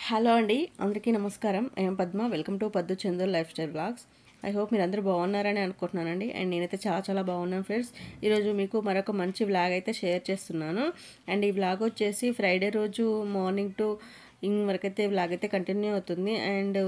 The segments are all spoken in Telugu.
హలో అండి అందరికీ నమస్కారం I'm Padma welcome to Paddu Chander life style blogs I hope మీరు అందరూ బాగున్నారని అనుకుంటున్నానండి అండ్ నేనైతే చాలా చాలా బాగున్నాను ఫ్రెండ్స్ ఈరోజు మీకు మరొక మంచి వ్లాగ్ అయితే షేర్ చేస్తున్నాను అండ్ ఈ వ్లాగ్ వచ్చేసి ఫ్రైడే రోజు మార్నింగ్ టు ఈవినింగ్ వరకు అయితే వ్లాగ్ అయితే కంటిన్యూ అవుతుంది అండ్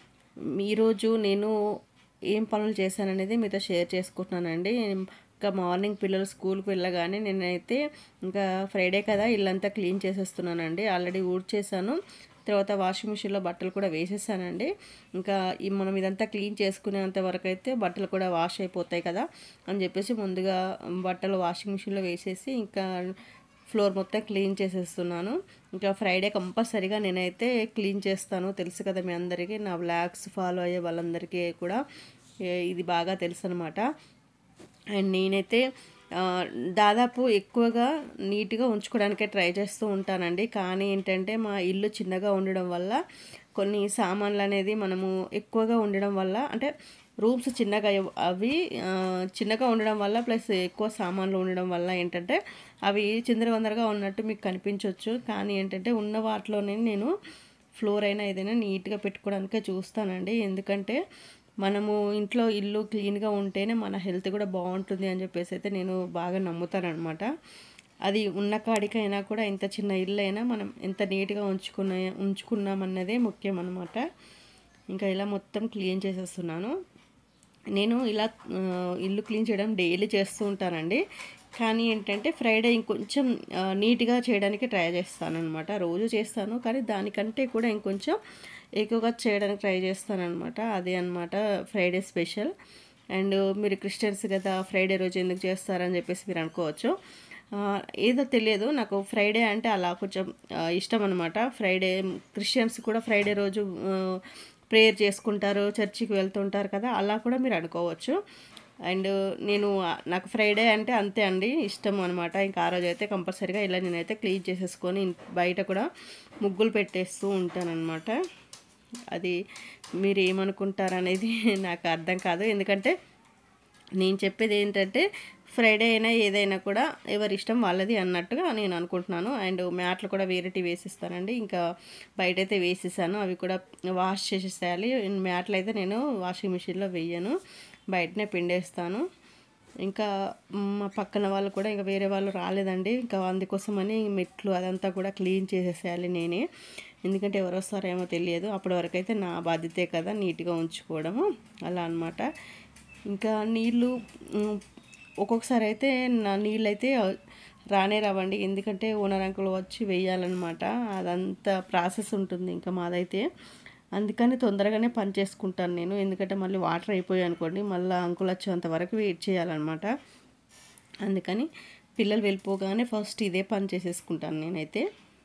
ఈరోజు నేను ఏం పనులు చేశాననేది మీతో షేర్ చేసుకుంటున్నానండి ఇంకా మార్నింగ్ పిల్లలు స్కూల్కి వెళ్ళగానే నేనైతే ఇంకా ఫ్రైడే కదా ఇల్లంతా క్లీన్ చేసేస్తున్నానండి ఆల్రెడీ ఊడ్చేసాను తర్వాత వాషింగ్ మిషన్లో బట్టలు కూడా వేసేసానండి ఇంకా ఈ మనం ఇదంతా క్లీన్ చేసుకునేంత వరకు అయితే బట్టలు కూడా వాష్ అయిపోతాయి కదా అని చెప్పేసి ముందుగా బట్టలు వాషింగ్ మిషన్లో వేసేసి ఇంకా ఫ్లోర్ మొత్తం క్లీన్ చేసేస్తున్నాను ఇంకా ఫ్రైడే కంపల్సరీగా నేనైతే క్లీన్ చేస్తాను తెలుసు కదా మీ అందరికీ నా బ్లాగ్స్ ఫాలో అయ్యే వాళ్ళందరికీ కూడా ఏ- ఇది బాగా తెలుసు అనమాట అండ్ నేనైతే ఆ, దాదాపు ఎక్కువగా నీట్గా ఉంచుకోవడానికే ట్రై చేస్తూ ఉంటానండి కానీ ఏంటంటే మా ఇల్లు చిన్నగా ఉండడం వల్ల కొన్ని సామాన్లు అనేది మనము ఎక్కువగా ఉండడం వల్ల అంటే రూమ్స్ చిన్నగా అయ్య- అవి ఆ, చిన్నగా ఉండడం వల్ల ప్లస్ ఎక్కువ సామాన్లు ఉండడం వల్ల ఏంటంటే అవి చిందరవందరగా ఉన్నట్టు మీకు కనిపించవచ్చు కానీ ఏంటంటే ఉన్న వాటిలోనే నేను ఫ్లోర్ అయినా ఏదైనా నీట్గా పెట్టుకోవడానికే చూస్తానండి ఎందుకంటే మనము ఇంట్లో ఇల్లు క్లీన్గా ఉంటేనే మన హెల్త్ కూడా బాగుంటుంది అని చెప్పేసి అయితే నేను బాగా నమ్ముతానమాట అది ఉన్న కాడికైనా కూడా ఎంత చిన్న ఇల్లు అయినా మనం ఎంత నీట్గా ఉంచుకున్న ఉంచుకున్నామన్నదే ముఖ్యం అనమాట ఇంకా ఇలా మొత్తం క్లీన్ చేసేస్తున్నాను నేను ఇలా ఆ, ఇల్లు క్లీన్ చేయడం డైలీ చేస్తూ ఉంటానండి కానీ ఏంటంటే ఫ్రైడే ఇంకొంచెం ఆ, నీట్గా చేయడానికి ట్రై చేస్తాను అనమాట రోజు చేస్తాను కానీ దానికంటే కూడా ఇంకొంచెం ఎక్కువగా చేయడానికి ట్రై చేస్తాను అనమాట అదే అనమాట ఫ్రైడే స్పెషల్ అండ్ మీరు క్రిస్టియన్స్ కదా ఫ్రైడే రోజు ఎందుకు చేస్తారని చెప్పేసి మీరు అనుకోవచ్చు ఆ, ఏదో తెలియదు నాకు ఫ్రైడే అంటే అలా కొంచెం ఆ, ఇష్టం అనమాట ఫ్రైడే క్రిస్టియన్స్ కూడా ఫ్రైడే రోజు ప్రేయర్ చేసుకుంటారు చర్చికి వెళ్తుంటారు కదా అలా కూడా మీరు అనుకోవచ్చు అండ్ నేను ఆ, నాకు ఫ్రైడే అంటే అంతే అండి ఇష్టం అనమాట ఇంకా ఆ రోజు అయితే కంపల్సరీగా ఇలా నేనైతే క్లీన్ చేసేసుకొని ఇన్- బయట కూడా ముగ్గులు పెట్టేస్తూ ఉంటానన్నమాట అది మీరు ఏమనుకుంటారనేది నాకు అర్థం కాదు ఎందుకంటే నేను చెప్పేది ఏంటంటే ఫ్రైడే అయినా ఏదైనా కూడా ఎవరి ఇష్టం వాళ్ళది అన్నట్టుగా నేను అనుకుంటున్నాను అండ్ మ్యాట్లు కూడా వేరేటి వేసిస్తానండి ఇంకా బయట అయితే వేసేసాను అవి కూడా వాష్ చేసేసేయాలి మ్యాట్లు అయితే నేను వాషింగ్ మిషన్లో వేయను బయటనే పిండేస్తాను ఇంకా మా పక్కన వాళ్ళు కూడా ఇంకా వేరే వాళ్ళు రాలేదండి ఇంకా అందుకోసమని మెట్లు అదంతా కూడా క్లీన్ చేసేసేయాలి నేనే ఎందుకంటే ఎవరు వస్తారేమో తెలియదు అప్పటి వరకు అయితే నా బాధ్యతే కదా నీట్గా ఉంచుకోవడము అలా అన్నమాట ఇంకా నీళ్ళు ఉమ్, ఒక్కొక్కసారి అయితే నా నీళ్ళు అయితే రానే రావండి ఎందుకంటే ఓనర్ అంకుల్ వచ్చి వేయాలన్నమాట అదంతా ప్రాసెస్ ఉంటుంది ఇంకా మాదైతే అందుకని తొందరగానే పని చేసుకుంటాను నేను ఎందుకంటే మళ్ళీ వాటర్ అయిపోయాయి అనుకోండి మళ్ళీ అంకుల్ వచ్చేంత వరకు వెయిట్ చేయాలన్నమాట అందుకని పిల్లలు వెళ్ళిపోగానే ఫస్ట్ ఇదే పని చేసేసుకుంటాను నేనైతే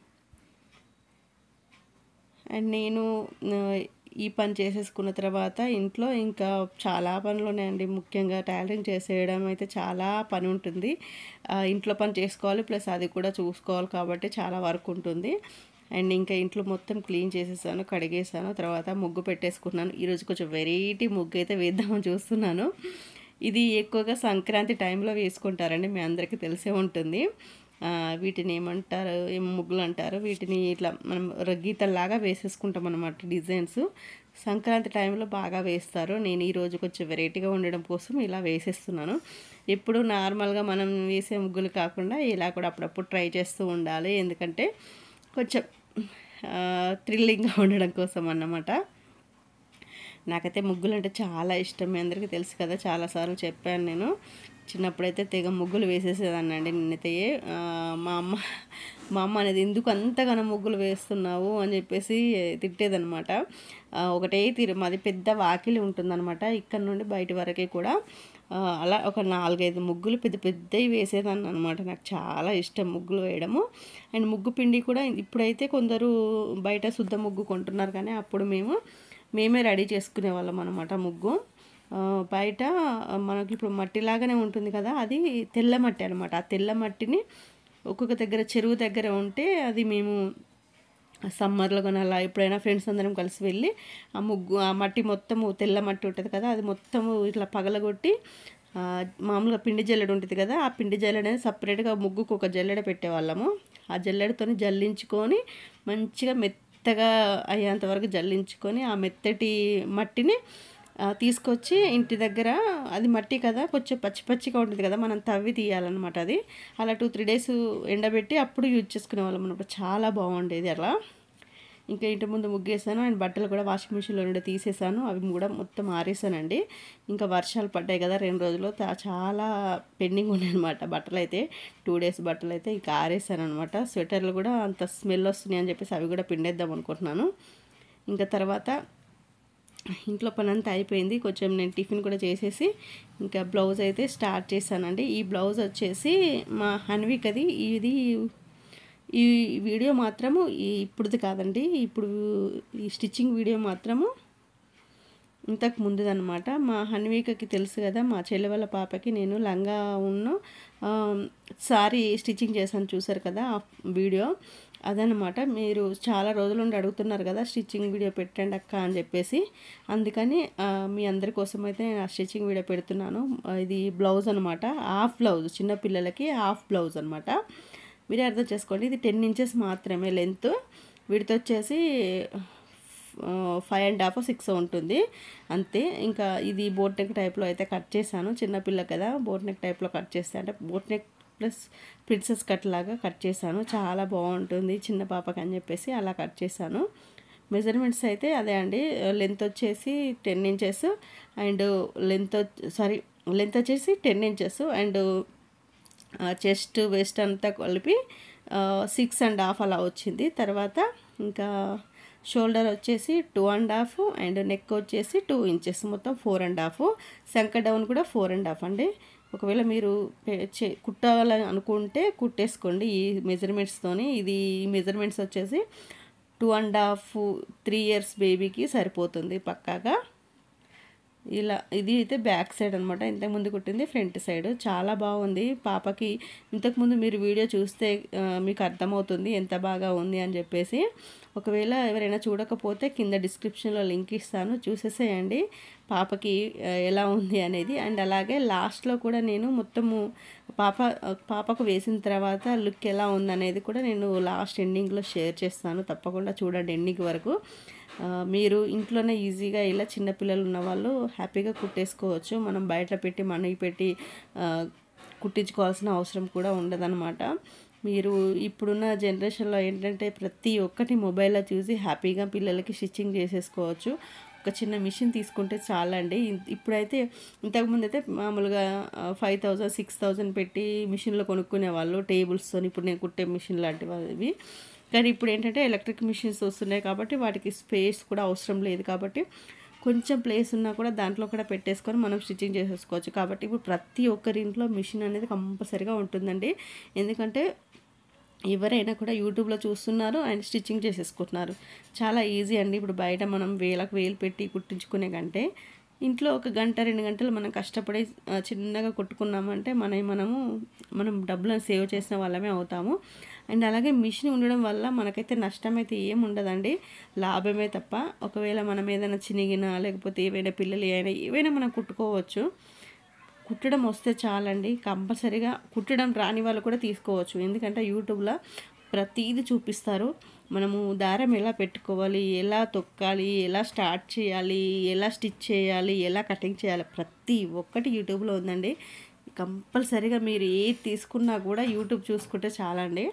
అండ్ నేను ఆ, ఈ పని చేసేసుకున్న తర్వాత ఇంట్లో ఇంకా చాలా పనులు ఉన్నాయండి ముఖ్యంగా టైలరింగ్ చేసేయడం అయితే చాలా పని ఉంటుంది ఆ, ఇంట్లో పని చేసుకోవాలి ప్లస్ అది కూడా చూసుకోవాలి కాబట్టి చాలా వర్క్ ఉంటుంది అండ్ ఇంకా ఇంట్లో మొత్తం క్లీన్ చేసేసాను కడిగేసాను తర్వాత ముగ్గు పెట్టేసుకున్నాను ఈరోజు కొంచెం వెరైటీ ముగ్గు అయితే వేద్దామని చూస్తున్నాను ఇది ఎక్కువగా సంక్రాంతి టైంలో వేసుకుంటారండి మీ అందరికీ తెలిసే ఉంటుంది ఆ, వీటిని ఏమంటారు ఏం ముగ్గులు అంటారు వీటిని ఇట్లా మనం ర- గీతల్లాగా వేసేసుకుంటాం అనమాట డిజైన్స్ సంక్రాంతి టైంలో బాగా వేస్తారు నేను ఈరోజు కొంచెం వెరైటీగా ఉండడం కోసం ఇలా వేసేస్తున్నాను ఇప్పుడు నార్మల్గా మనం వేసే ముగ్గులు కాకుండా ఇలా కూడా అప్పుడప్పుడు ట్రై చేస్తూ ఉండాలి ఎందుకంటే కొంచెం థ్రిల్లింగ్గా ఉండడం కోసం అన్నమాట నాకైతే ముగ్గులు అంటే చాలా ఇష్టం మీ అందరికీ తెలుసు కదా చాలాసార్లు చెప్పాను నేను చిన్నప్పుడైతే తెగ ముగ్గులు వేసేసేదాన్ని అండి నేనైతే ఆ, మా అమ్మ మా అమ్మ అనేది ఎందుకు అంతగానో ముగ్గులు వేస్తున్నావు అని చెప్పేసి తిట్టేదనమాట ఆ, ఒకటే తీరు మాది పెద్ద వాకిలి ఉంటుందన్నమాట ఇక్కడ నుండి బయట వరకే కూడా ఆ, అలా ఒక నాలుగైదు ముగ్గులు పెద్ద పెద్దవి వేసేదాన్ని అనమాట నాకు చాలా ఇష్టం ముగ్గులు వేయడము అండ్ ముగ్గు పిండి కూడా ఇప్పుడైతే కొందరు బయట శుద్ధ ముగ్గు కొంటున్నారు కానీ అప్పుడు మేము మేమే రెడీ చేసుకునే వాళ్ళం అనమాట ముగ్గు ఆ, బయట మనకి ఇప్పుడు మట్టిలాగానే ఉంటుంది కదా అది తెల్ల మట్టి అనమాట ఆ తెల్ల మట్టిని ఒక్కొక్క దగ్గర చెరువు దగ్గర ఉంటే అది మేము సమ్మర్లో కానీ అలా ఎప్పుడైనా ఫ్రెండ్స్ అందరం కలిసి వెళ్ళి ఆ ముగ్గు ఆ మట్టి మొత్తము తెల్ల మట్టి ఉంటుంది కదా అది మొత్తము ఇట్లా పగలగొట్టి ఆ, మామూలుగా పిండి జల్లెడ ఉంటుంది కదా ఆ పిండి జల్లెడ అనేది సపరేట్గా ముగ్గుకు ఒక జల్లెడ పెట్టేవాళ్ళము ఆ జల్లెడతో జల్లించుకొని మంచిగా మెత్త మెత్తగా అయ్యేంత వరకు జల్లించుకొని ఆ మెత్తటి మట్టిని ఆ, తీసుకొచ్చి ఇంటి దగ్గర అది మట్టి కదా కొంచెం పచ్చి పచ్చిగా ఉంటుంది కదా మనం తవ్వి తీయాలన్నమాట అది అలా టూ త్రీ డేస్ ఎండబెట్టి అప్పుడు యూజ్ చేసుకునే వాళ్ళం అన్నమాట చాలా బాగుండేది అలా ఇంకా ఇంటి ముందు ముగ్గేసాను అండ్ బట్టలు కూడా వాషింగ్ మిషన్లో నుండి తీసేసాను అవి కూడా మొత్తం ఆరేసానండి ఇంకా వర్షాలు పడ్డాయి కదా రెండు రోజులు తా- చాలా పెండింగ్ ఉన్నాయన్నమాట బట్టలు అయితే టూ డేస్ బట్టలు అయితే ఇంకా ఆరేసాను అనమాట స్వెటర్లు కూడా అంత స్మెల్ వస్తున్నాయి అని చెప్పేసి అవి కూడా పిండేద్దాం అనుకుంటున్నాను ఇంకా తర్వాత ఇంట్లో పని అంతా అయిపోయింది కొంచెం నేను టిఫిన్ కూడా చేసేసి ఇంకా బ్లౌజ్ అయితే స్టార్ట్ చేశానండి ఈ బ్లౌజ్ వచ్చేసి మా హన్వికది ఇది ఈ వీడియో మాత్రము ఈ ఇప్పుడుది కాదండి ఇప్పుడు ఈ స్టిచ్చింగ్ వీడియో మాత్రము ఇంతకు ముందుదనమాట మా హన్వికకి తెలుసు కదా మా చెల్లె వాళ్ళ పాపకి నేను లంగా ఉన్న సారీ స్టిచ్చింగ్ చేశాను చూసారు కదా ఆ వీడియో అదనమాట మీరు చాలా రోజుల నుండి అడుగుతున్నారు కదా స్టిచ్చింగ్ వీడియో పెట్టండి అక్క అని చెప్పేసి అందుకని ఆ, మీ అందరి కోసం అయితే నేను ఆ స్టిచ్చింగ్ వీడియో పెడుతున్నాను ఆ, ఇది బ్లౌజ్ అనమాట హాఫ్ బ్లౌజ్ చిన్న పిల్లలకి హాఫ్ బ్లౌజ్ అనమాట మీరే అర్థం చేసుకోండి ఇది టెన్ ఇంచెస్ మాత్రమే లెంత్ వీటితో వచ్చేసి ఫైవ్ అండ్ హాఫ్ సిక్స్ ఉంటుంది అంతే ఇంకా ఇది బోట్ నెక్ టైప్లో అయితే కట్ చేశాను చిన్నపిల్ల కదా బోట్ నెక్ టైప్లో కట్ చేస్తే అంటే boat neck plus princess cut లాగా కట్ చేశాను చాలా బాగుంటుంది చిన్న పాపకి అని చెప్పేసి అలా కట్ చేశాను మెజర్మెంట్స్ అయితే అదే అండి లెంత్ వచ్చేసి ten inches and length sorry length వచ్చేసి ten inches and chest waist అంతా కలిపి సిక్స్ అండ్ హాఫ్ అలా వచ్చింది తర్వాత ఇంకా షోల్డర్ వచ్చేసి two and half and neck వచ్చేసి టూ ఇంచెస్ మొత్తం ఫోర్ అండ్ హాఫ్ శంక డౌన్ కూడా ఫోర్ అండ్ హాఫ్ అండి ఒకవేళ మీరు పె- చే- కుట్టాలని అనుకుంటే కుట్టేసుకోండి ఈ మెజర్మెంట్స్తోని ఇది ఈ మెజర్మెంట్స్ వచ్చేసి two and half three years బేబీకి సరిపోతుంది పక్కాగా ఇలా ఇది అయితే బ్యాక్ సైడ్ అనమాట ఇంతకుముందు కుట్టింది ఫ్రంట్ సైడ్ చాలా బాగుంది పాపకి ఇంతకుముందు మీరు వీడియో చూస్తే ఆ, మీకు అర్థమవుతుంది ఎంత బాగా ఉంది అని చెప్పేసి ఒకవేళ ఎవరైనా చూడకపోతే కింద డిస్క్రిప్షన్లో లింక్ ఇస్తాను చూసేసేయండి పాపకి ఆ, ఎలా ఉంది అనేది అండ్ అలాగే లాస్ట్లో కూడా నేను మొత్తము పాప పాపకు వేసిన తర్వాత లుక్ ఎలా ఉందనేది కూడా నేను లాస్ట్ ఎండింగ్లో షేర్ చేస్తాను తప్పకుండా చూడండి ఎండింగ్ వరకు ఆ, మీరు ఇంట్లోనే ఈజీగా ఇలా చిన్నపిల్లలు ఉన్న వాళ్ళు హ్యాపీగా కుట్టేసుకోవచ్చు మనం బయట పెట్టి మనీ పెట్టి ఆ, కుట్టించుకోవాల్సిన అవసరం కూడా ఉండదన్నమాట మీరు ఇప్పుడున్న జనరేషన్లో ఏంటంటే ప్రతి ఒక్కటి మొబైల్లో చూసి హ్యాపీగా పిల్లలకి స్టిచ్చింగ్ చేసేసుకోవచ్చు ఒక చిన్న మిషన్ తీసుకుంటే చాలా అండి ఇన్- ఇప్పుడైతే ఇంతకుముందు అయితే మామూలుగా ఫైవ్ థౌజండ్ సిక్స్ థౌజండ్ పెట్టి మిషన్లో కొనుక్కునే వాళ్ళు టేబుల్స్తో ఇప్పుడు నేను కుట్టే మిషన్ లాంటివి అవి కానీ ఇప్పుడు ఏంటంటే ఎలక్ట్రిక్ మిషన్స్ వస్తున్నాయి కాబట్టి వాటికి స్పేస్ కూడా అవసరం లేదు కాబట్టి కొంచెం ప్లేస్ ఉన్నా కూడా దాంట్లో కూడా పెట్టేసుకొని మనం స్టిచ్చింగ్ చేసేసుకోవచ్చు కాబట్టి ఇప్పుడు ప్రతి ఒక్కరి ఇంట్లో మిషన్ అనేది కంపల్సరీగా ఉంటుందండి ఎందుకంటే ఎవరైనా కూడా యూట్యూబ్లో చూస్తున్నారు అండ్ స్టిచ్చింగ్ చేసేసుకుంటున్నారు చాలా ఈజీ అండి ఇప్పుడు బయట మనం వేలకు వేలు పెట్టి కుట్టించుకునే కంటే ఇంట్లో ఒక గంట రెండు గంటలు మనం కష్టపడి ఆ, చిన్నగా కుట్టుకున్నామంటే మన మనము మనం డబ్బులను సేవ్ చేసిన వాళ్ళమే అవుతాము అండ్ అలాగే మిషన్ ఉండడం వల్ల మనకైతే నష్టం అయితే ఏం ఉండదండి లాభమే తప్ప ఒకవేళ మనం ఏదైనా చినిగినా లేకపోతే ఏవైనా పిల్లలు ఏవైనా ఏవైనా మనం కుట్టుకోవచ్చు కుట్టడం వస్తే చాలండి కంపల్సరీగా కుట్టడం రాని వాళ్ళు కూడా తీసుకోవచ్చు ఎందుకంటే యూట్యూబ్లో ప్రతిదీ చూపిస్తారు మనము దారం ఎలా పెట్టుకోవాలి ఎలా తొక్కాలి ఎలా స్టార్ట్ చేయాలి ఎలా స్టిచ్ చేయాలి ఎలా కటింగ్ చేయాలి ప్రతి ఒక్కటి యూట్యూబ్లో ఉందండి కంపల్సరీగా మీరు ఏది తీసుకున్నా కూడా యూట్యూబ్ చూసుకుంటే చాలండి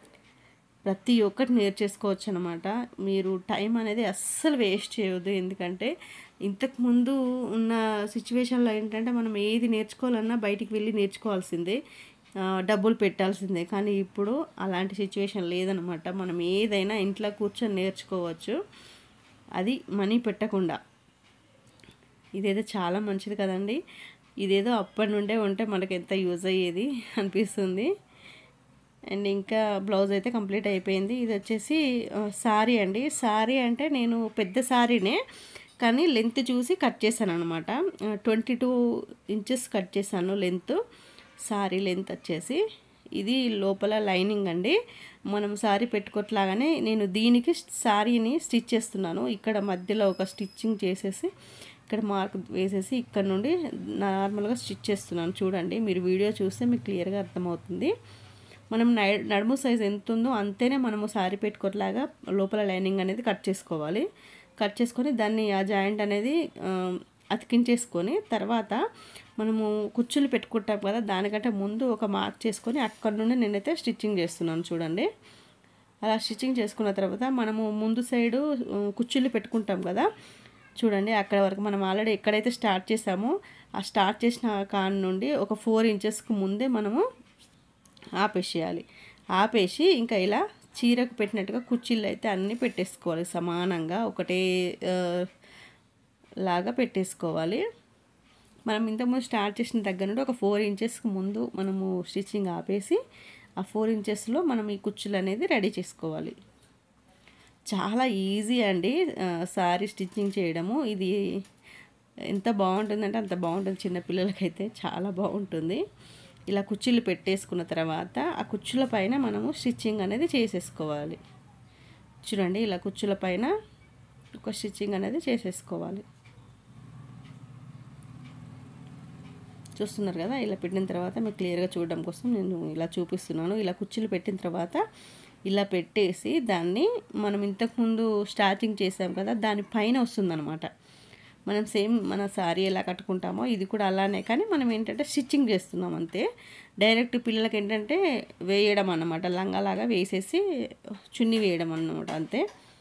ప్రతి ఒక్కటి నేర్చేసుకోవచ్చు అనమాట మీరు టైం అనేది అస్సలు వేస్ట్ చేయవద్దు ఎందుకంటే ఇంతకు ముందు ఉన్న సిచ్యువేషన్లో ఏంటంటే మనం ఏది నేర్చుకోవాలన్నా బయటికి వెళ్ళి నేర్చుకోవాల్సిందే ఆ, డబ్బులు పెట్టాల్సిందే కానీ ఇప్పుడు అలాంటి సిచ్యువేషన్ లేదనమాట మనం ఏదైనా ఇంట్లో కూర్చొని నేర్చుకోవచ్చు అది మనీ పెట్టకుండా ఇదేదో చాలా మంచిది కదండి ఇదేదో అప్పటి నుండే ఉంటే మనకి ఎంత యూజ్ అయ్యేది అనిపిస్తుంది అండ్ ఇంకా బ్లౌజ్ అయితే కంప్లీట్ అయిపోయింది ఇది వచ్చేసి సారీ అండి సారీ అంటే నేను పెద్ద సారీనే కానీ లెంత్ చూసి కట్ చేశాను అనమాట ట్వంటీ టూ ఇంచెస్ కట్ చేశాను లెంత్ సారీ లెంత్ వచ్చేసి ఇది లోపల లైనింగ్ అండి మనం సారీ పెట్టుకోట్లాగానే నేను దీనికి సారీని స్టిచ్ చేస్తున్నాను ఇక్కడ మధ్యలో ఒక స్టిచ్చింగ్ చేసేసి ఇక్కడ మార్క్ వేసేసి ఇక్కడ నుండి నార్మల్గా స్టిచ్ చేస్తున్నాను చూడండి మీరు వీడియో చూస్తే మీకు క్లియర్గా అర్థమవుతుంది మనం నై- నడుము సైజ్ ఎంత ఉందో అంతేనే మనము సారీ పెట్టుకోట్లాగా లోపల లైనింగ్ అనేది కట్ చేసుకోవాలి కట్ చేసుకొని దాన్ని ఆ జాయింట్ అనేది ఆ, అతికించేసుకొని తర్వాత మనము కుచ్చులు పెట్టుకుంటాం కదా దానికంటే ముందు ఒక మార్క్ చేసుకొని అక్కడ నుండి నేనైతే స్టిచ్చింగ్ చేస్తున్నాను చూడండి అలా స్టిచ్చింగ్ చేసుకున్న తర్వాత మనము ముందు సైడు ఆ, కుచ్చులు పెట్టుకుంటాం కదా చూడండి అక్కడ వరకు మనం ఆల్రెడీ ఎక్కడైతే స్టార్ట్ చేసామో ఆ స్టార్ట్ చేసిన కాన్ నుండి ఒక ఫోర్ ఇంచెస్కి ముందే మనము ఆపేసేయాలి ఆపేసి ఇంకా ఇలా చీరకు పెట్టినట్టుగా కుర్చీలు అయితే అన్నీ పెట్టేసుకోవాలి సమానంగా ఒకటే ఆ, లాగా పెట్టేసుకోవాలి మనం ఇంతకుముందు స్టార్ట్ చేసిన దగ్గర నుండి ఒక ఫోర్ ఇంచెస్కి ముందు మనము స్టిచ్చింగ్ ఆపేసి ఆ ఫోర్ ఇంచెస్లో మనం ఈ కుచ్చులు అనేది రెడీ చేసుకోవాలి చాలా ఈజీ అండి సారీ స్టిచ్చింగ్ చేయడము ఇది ఎంత బాగుంటుందంటే అంత బాగుంటుంది చిన్నపిల్లలకైతే చాలా బాగుంటుంది ఇలా కుర్చీలు పెట్టేసుకున్న తర్వాత ఆ కుర్చీల పైన మనము స్టిచ్చింగ్ అనేది చేసేసుకోవాలి చూడండి ఇలా కుర్చీల పైన ఒక స్టిచ్చింగ్ అనేది చేసేసుకోవాలి చూస్తున్నారు కదా ఇలా పెట్టిన తర్వాత మీకు క్లియర్గా చూడడం కోసం నేను ఇలా చూపిస్తున్నాను ఇలా కుర్చీలు పెట్టిన తర్వాత ఇలా పెట్టేసి దాన్ని మనం ఇంతకుముందు స్టార్టింగ్ చేసాం కదా దాని పైన వస్తుందన్నమాట మనం సేమ్ మన శారీ ఎలా కట్టుకుంటామో ఇది కూడా అలానే కానీ మనం ఏంటంటే స్టిచ్చింగ్ చేస్తున్నాం అంతే డైరెక్ట్ పిల్లలకి ఏంటంటే వేయడం అన్నమాట లంగాలాగా వేసేసి చున్నీ వేయడం అన్నమాట అంతే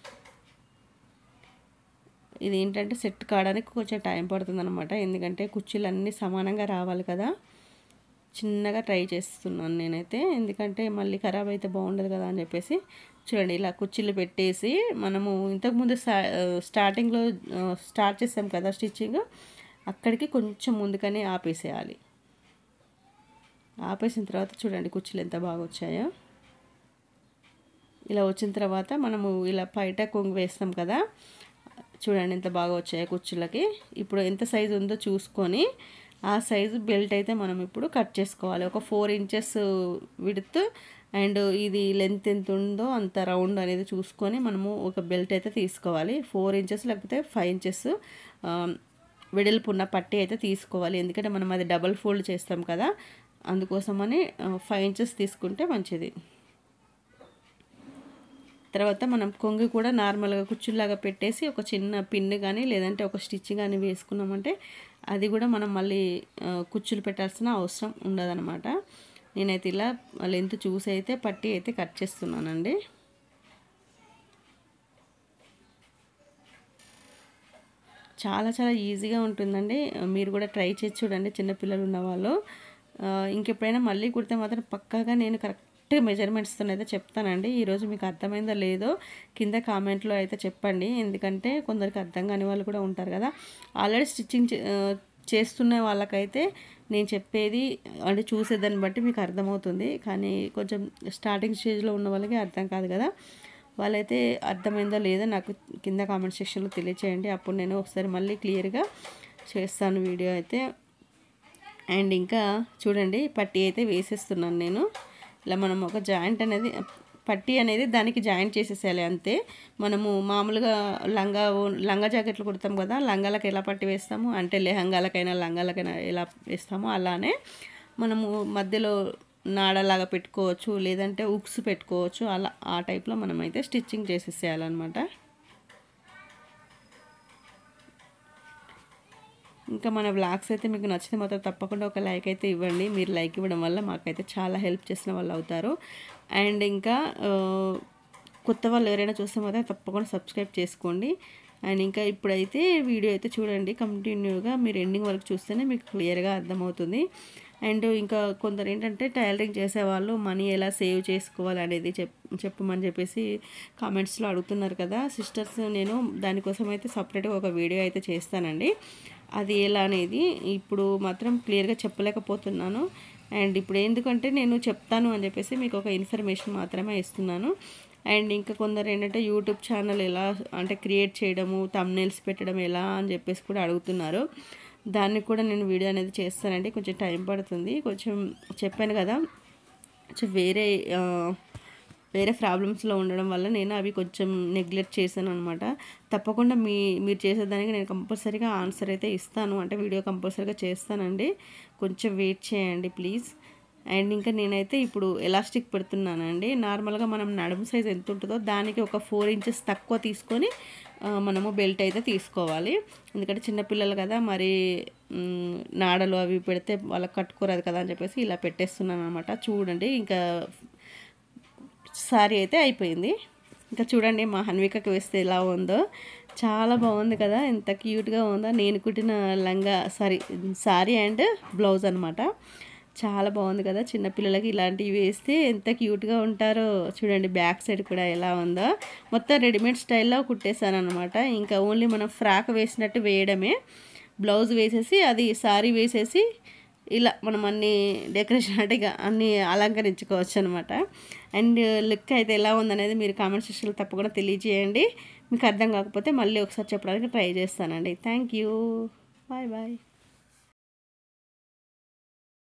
ఇది ఏంటంటే సెట్ కావడానికి కొంచెం టైం పడుతుంది అనమాట ఎందుకంటే కుర్చీలు అన్నీ సమానంగా రావాలి కదా చిన్నగా ట్రై చేస్తున్నాను నేనైతే ఎందుకంటే మళ్ళీ ఖరాబ్ అయితే బాగుండదు కదా అని చెప్పేసి చూడండి ఇలా కుర్చీలు పెట్టేసి మనము ఇంతకుముందు స్టా స్టార్టింగ్లో స్టార్ట్ చేసాం కదా స్టిచ్చింగ్ అక్కడికి కొంచెం ముందుకనే ఆపేసేయాలి ఆపేసిన తర్వాత చూడండి కుర్చీలు ఎంత బాగా వచ్చాయో ఇలా వచ్చిన తర్వాత మనము ఇలా బయట కొంగు వేస్తాం కదా చూడండి ఎంత బాగా వచ్చాయి కుర్చీలకి ఇప్పుడు ఎంత సైజు ఉందో చూసుకొని ఆ సైజు బెల్ట్ అయితే మనం ఇప్పుడు కట్ చేసుకోవాలి ఒక ఫోర్ ఇంచెస్ విడుత్ అండ్ ఇది లెంత్ ఎంత ఉందో అంత రౌండ్ అనేది చూసుకొని మనము ఒక బెల్ట్ అయితే తీసుకోవాలి ఫోర్ ఇంచెస్ లేకపోతే ఫైవ్ ఇంచెస్ వెడల్పు ఉన్న పట్టి అయితే తీసుకోవాలి ఎందుకంటే మనం అది డబల్ ఫోల్డ్ చేస్తాం కదా అందుకోసమని ఫైవ్ ఇంచెస్ తీసుకుంటే మంచిది తర్వాత మనం కొంగు కూడా నార్మల్గా కుచ్చుల్లాగా పెట్టేసి ఒక చిన్న పిన్ కానీ లేదంటే ఒక స్టిచ్ కానీ వేసుకున్నామంటే అది కూడా మనం మళ్ళీ ఆ, కుచ్చులు పెట్టాల్సిన అవసరం ఉండదన్నమాట నేనైతే ఇలా లెంత్ చూసి అయితే పట్టి అయితే కట్ చేస్తున్నానండి చాలా చాలా ఈజీగా ఉంటుందండి మీరు కూడా ట్రై చేసి చూడండి చిన్నపిల్లలు ఉన్నవాళ్ళు ఆ, ఇంకెప్పుడైనా మళ్ళీ కుడితే మాత్రం పక్కాగా నేను కరెక్ట్ మెజర్మెంట్స్తో అయితే చెప్తానండి ఈరోజు మీకు అర్థమైందో లేదో కింద కామెంట్లో అయితే చెప్పండి ఎందుకంటే కొందరికి అర్థం కాని వాళ్ళు కూడా ఉంటారు కదా ఆల్రెడీ స్టిచ్చింగ్ చే- ఆ, చేస్తున్న వాళ్ళకైతే నేను చెప్పేది అంటే చూసేదాన్ని బట్టి మీకు అర్థమవుతుంది కానీ కొంచెం స్టార్టింగ్ స్టేజ్లో ఉన్న వాళ్ళకి అర్థం కాదు కదా వాళ్ళైతే అర్థమైందో లేదో నాకు కింద కామెంట్ సెక్షన్లో తెలియచేయండి అప్పుడు నేను ఒకసారి మళ్ళీ క్లియర్గా చేస్తాను వీడియో అయితే అండ్ ఇంకా చూడండి పట్టీ అయితే వేసేస్తున్నాను నేను ఇలా మనం ఒక జాయింట్ అనేది పట్టీ అనేది దానికి జాయింట్ చేసేసేయాలి అంతే మనము మామూలుగా లంగా లంగా జాకెట్లు కుడతాం కదా లంగాలకు ఎలా పట్టి వేస్తాము అంటే లెహంగాలకైనా లంగాలకైనా ఎలా వేస్తామో అలానే మనము మధ్యలో నాడలాగా పెట్టుకోవచ్చు లేదంటే ఉక్స్ పెట్టుకోవచ్చు అలా ఆ టైప్లో మనమైతే స్టిచ్చింగ్ చేసేసేయాలన్నమాట ఇంకా మన బ్లాగ్స్ అయితే మీకు నచ్చితే మాత్రం తప్పకుండా ఒక లైక్ అయితే ఇవ్వండి మీరు లైక్ ఇవ్వడం వల్ల మాకైతే చాలా హెల్ప్ చేసిన వాళ్ళు అవుతారు అండ్ ఇంకా ఆ, కొత్త వాళ్ళు ఎవరైనా చూస్తే మాత్రం తప్పకుండా సబ్స్క్రైబ్ చేసుకోండి అండ్ ఇంకా ఇప్పుడైతే వీడియో అయితే చూడండి కంటిన్యూగా మీరు ఎండింగ్ వరకు చూస్తేనే మీకు క్లియర్గా అర్థమవుతుంది అండ్ ఇంకా కొందరు ఏంటంటే టైలరింగ్ చేసేవాళ్ళు మనీ ఎలా సేవ్ చేసుకోవాలి అనేది చెప్ చెప్పమని చెప్పేసి కామెంట్స్లో అడుగుతున్నారు కదా సిస్టర్స్ నేను దానికోసం అయితే సపరేట్గా ఒక వీడియో అయితే చేస్తానండి అది ఎలా అనేది ఇప్పుడు మాత్రం క్లియర్గా చెప్పలేకపోతున్నాను అండ్ ఇప్పుడు ఎందుకంటే నేను చెప్తాను అని చెప్పేసి మీకు ఒక ఇన్ఫర్మేషన్ మాత్రమే ఇస్తున్నాను అండ్ ఇంకా కొందరు ఏంటంటే యూట్యూబ్ ఛానల్ ఎలా అంటే క్రియేట్ చేయడము తమ్నేల్స్ పెట్టడం ఎలా అని చెప్పేసి కూడా అడుగుతున్నారు దాన్ని కూడా నేను వీడియో అనేది చేస్తానండి కొంచెం టైం పడుతుంది కొంచెం చెప్పాను కదా కొంచెం వేరే ఆ, వేరే ప్రాబ్లమ్స్లో ఉండడం వల్ల నేను అవి కొంచెం నెగ్లెక్ట్ చేశాను అనమాట తప్పకుండా మీ మీరు చేసేదానికి నేను కంపల్సరీగా ఆన్సర్ అయితే ఇస్తాను అంటే వీడియో కంపల్సరీగా చేస్తానండి కొంచెం వెయిట్ చేయండి ప్లీజ్ అండ్ ఇంకా నేనైతే ఇప్పుడు ఎలాస్టిక్ పెడుతున్నానండి నార్మల్గా మనం నడుము సైజ్ ఎంత ఉంటుందో దానికి ఒక ఫోర్ ఇంచెస్ తక్కువ తీసుకొని ఆ, మనము బెల్ట్ అయితే తీసుకోవాలి ఎందుకంటే చిన్నపిల్లలు కదా మరి మ్, నాడలు అవి పెడితే వాళ్ళకి కట్టుకోరాదు కదా అని చెప్పేసి ఇలా పెట్టేస్తున్నాను అనమాట చూడండి ఇంకా సారీ అయితే అయిపోయింది ఇంకా చూడండి మా హన్వికకి వేస్తే ఎలా ఉందో చాలా బాగుంది కదా ఎంత క్యూట్గా ఉందో నేను కుట్టిన లంగా సారీ సారీ అండ్ బ్లౌజ్ అనమాట చాలా బాగుంది కదా చిన్నపిల్లలకి ఇలాంటివి వేస్తే ఎంత క్యూట్గా ఉంటారో చూడండి బ్యాక్ సైడ్ కూడా ఎలా ఉందో మొత్తం రెడీమేడ్ స్టైల్లో కుట్టేశాను అనమాట ఇంకా ఓన్లీ మనం ఫ్రాక్ వేసినట్టు వేయడమే బ్లౌజ్ వేసేసి అది సారీ వేసేసి ఇలా మనం అన్ని డెకరేషన్ అంటే ఇక అన్ని అలంకరించుకోవచ్చు అనమాట అండ్ లుక్ అయితే ఎలా ఉందనేది మీరు కామెంట్ సెక్షన్లో తప్పకుండా తెలియజేయండి మీకు అర్థం కాకపోతే మళ్ళీ ఒకసారి చెప్పడానికి ట్రై చేస్తానండి థ్యాంక్ యూ బాయ్ బాయ్